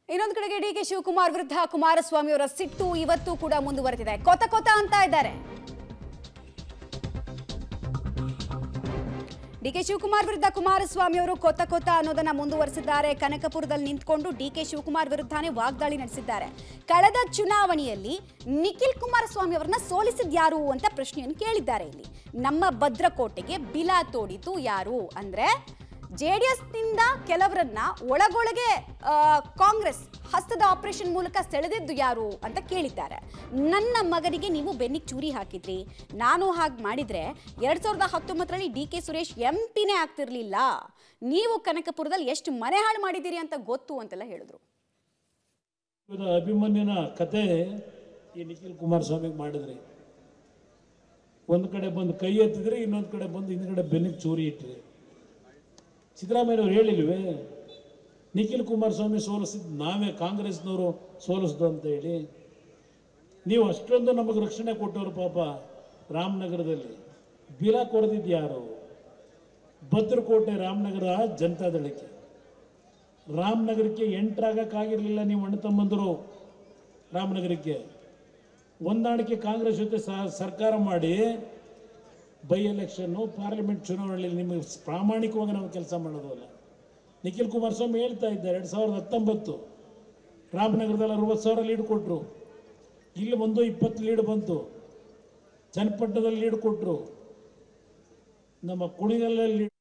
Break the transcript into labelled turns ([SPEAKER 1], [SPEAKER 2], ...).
[SPEAKER 1] ಇನ್ನೊಂದು ಕಡೆಗೆ D K Shivakumar ವಿರುದ್ಧ ಕುಮಾರಸ್ವಾಮಿ ಅವರ ಸಿಟ್ಟು ಇವತ್ತು ಕೂಡ ಮುಂದುವರೆದಿದೆ ಕೊತ ಕೊತ ಅಂತ ಇದ್ದಾರೆ ಡಿ ಕೆ ಶಿವಕುಮಾರ್ ವಿರುದ್ಧ ಕುಮಾರಸ್ವಾಮಿ ಅವರು ಕೊತ್ತ ಕೊತ್ತ ಅನ್ನೋದನ್ನ ಮುಂದುವರೆಸಿದ್ದಾರೆ ಕನಕಪುರದಲ್ಲಿ ನಿಂತ್ಕೊಂಡು ಡಿ ಕೆ ಶಿವಕುಮಾರ್ ವಿರುದ್ಧನೇ ವಾಗ್ದಾಳಿ ನಡೆಸಿದ್ದಾರೆ ಕಳೆದ ಚುನಾವಣೆಯಲ್ಲಿ ನಿಖಿಲ್ ಕುಮಾರಸ್ವಾಮಿ ಅವರನ್ನ ಸೋಲಿಸಿದ್ ಯಾರು ಅಂತ ಪ್ರಶ್ನೆಯನ್ನು ಕೇಳಿದ್ದಾರೆ ಇಲ್ಲಿ ನಮ್ಮ ಭದ್ರಕೋಟೆಗೆ ಬಿಲ ತೋಡಿತು ಯಾರು ಅಂದ್ರೆ ಜೆಡಿಎಸ್ನಿಂದ ಕೆಲವರನ್ನ ಒಳಗೊಳಗೆ ಆ, ಕಾಂಗ್ರೆಸ್ ಹಸ್ತದ ಆಪರೇಷನ್ ಮೂಲಕ ಸೆಳೆದಿದ್ದು ಯಾರು ಅಂತ ಕೇಳಿದ್ದಾರೆ ನನ್ನ ಮಗನಿಗೆ ನೀವು ಬೆನ್ನಿಗೆ ಚೂರಿ ಹಾಕಿದ್ರಿ ನಾನು ಹಾಗೆ ಮಾಡಿದ್ರೆ ಎರಡ್ ಸಾವಿರದ ಹತ್ತೊಂಬತ್ತರಲ್ಲಿ ಡಿ ಕೆ ಸುರೇಶ್ ಎಂ ಪಿನೇ ಆಗ್ತಿರ್ಲಿಲ್ಲ ನೀವು ಕನಕಪುರದಲ್ಲಿ ಎಷ್ಟು ಮನೆ ಹಾಳು ಮಾಡಿದ್ದೀರಿ ಅಂತ ಗೊತ್ತು ಅಂತೆಲ್ಲ ಹೇಳಿದ್ರು
[SPEAKER 2] ಇವತ್ತು ಅಭಿಮನ್ಯುನ ಕತೆ ಈ ನಿಖಿಲ್ ಕುಮಾರಸ್ವಾಮಿಗೆ ಮಾಡಿದ್ರಿ ಒಂದು ಕಡೆ ಬಂದು ಕೈ ಎತ್ತಿದ್ರಿ ಇನ್ನೊಂದು ಕಡೆ ಬಂದು ಹಿಂದ್ಗಡೆ ಬೆನ್ನಿಗೆ ಚೂರಿ ಇಟ್ರಿ ಸಿದ್ದರಾಮಯ್ಯವ್ರು ಹೇಳಿಲ್ವೇ ನಿಖಿಲ್ ಕುಮಾರಸ್ವಾಮಿ ಸೋಲಿಸಿದ್ ನಾವೇ ಕಾಂಗ್ರೆಸ್ನವರು ಸೋಲಿಸ್ದು ಅಂತ ಹೇಳಿ ನೀವು ಅಷ್ಟೊಂದು ನಮಗೆ ರಕ್ಷಣೆ ಕೊಟ್ಟವರು ಪಾಪ ರಾಮನಗರದಲ್ಲಿ ಬಿಲ ಕೊರೆದಿದ್ದು ಯಾರು ಭದ್ರಕೋಟೆ ರಾಮನಗರ ಜನತಾದಳಕ್ಕೆ ರಾಮನಗರಕ್ಕೆ ಎಂಟ್ರಾಗಕ್ಕಾಗಿರ್ಲಿಲ್ಲ ನೀವು ಅಣ್ಣ ತಮ್ಮಂದರು ರಾಮನಗರಕ್ಕೆ ಹೊಂದಾಣಿಕೆ ಕಾಂಗ್ರೆಸ್ ಜೊತೆ ಸ- ಸರ್ಕಾರ ಮಾಡಿ ಬೈ ಎಲೆಕ್ಷನ್ನು ಪಾರ್ಲಿಮೆಂಟ್ ಚುನಾವಣೆಯಲ್ಲಿ ನಿಮಗೆ ಪ್ರಾಮಾಣಿಕವಾಗಿ ನಾವು ಕೆಲಸ ಮಾಡೋದಲ್ಲ ನಿಖಿಲ್ ಕುಮಾರಸ್ವಾಮಿ ಹೇಳ್ತಾ ಇದ್ದಾರೆ ಎರಡು ಸಾವಿರದ ಹತ್ತೊಂಬತ್ತು ರಾಮನಗರದಲ್ಲಿ ಅರವತ್ತು ಸಾವಿರ ಲೀಡ್ ಕೊಟ್ಟರು ಇಲ್ಲಿ ಒಂದು ಇಪ್ಪತ್ತು ಲೀಡ್ ಬಂತು ಚನ್ನಪಟ್ಟಣದಲ್ಲಿ ಲೀಡ್ ಕೊಟ್ಟರು ನಮ್ಮ ಕುಣಿಗಲ್ಲಲ್ಲಿ